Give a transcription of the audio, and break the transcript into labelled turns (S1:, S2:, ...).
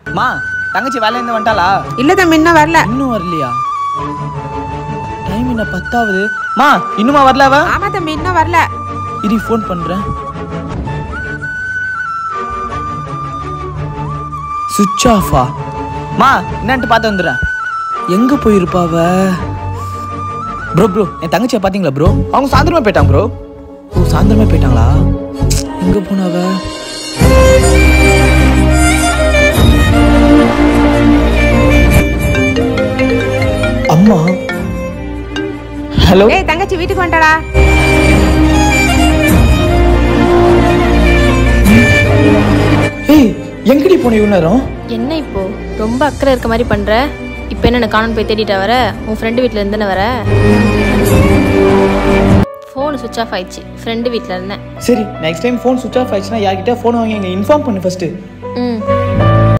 S1: மா தங்கச்சி வேலையிருந்து வந்துட்டாளா
S2: இல்ல தம்பி இன்னும் வரல
S1: இன்னும் வரலையா டைம் என்ன பத்தாவது மா இன்னுமா வரல அவ
S2: ஆமா தம்பி இன்னும் வரல
S1: இரு ஃபோன் பண்றேன் சுவிட்ச் ஆஃபா மா என்னன்ட்டு பார்த்து வந்துடுறேன் எங்க போயிருப்பா அவ ப்ரோ ப்ரோ என் தங்கச்சியை பாத்தீங்களா ப்ரோ அவங்க சாயந்தரமா போயிட்டாங்க ப்ரோ ஓ சாயந்தரமே போயிட்டாங்களா எங்க போனா அவ அம்மா ஹலோ
S2: ஏய் தங்கச்சி வீட்டுக்கு வந்துட்டாடா
S1: ஏய் எங்கடி போன இவ்வளோ நேரம்
S3: என்ன இப்போ ரொம்ப அக்கறை இருக்க மாதிரி பண்ற இப்போ என்ன காணோன்னு போய் தேடிட்டா வர உன் ஃப்ரெண்டு வீட்டில் இருந்தேன்னு வர ஃபோன் சுவிச் ஆஃப் ஆயிடுச்சு ஃப்ரெண்டு வீட்டில் இருந்தேன்
S1: சரி next time phone switch off ஆயிடுச்சுன்னா யார்கிட்ட ஃபோன் வாங்கி எங்க இன்ஃபார்ம் பண்ணு ஃபர்ஸ்ட்
S3: ம்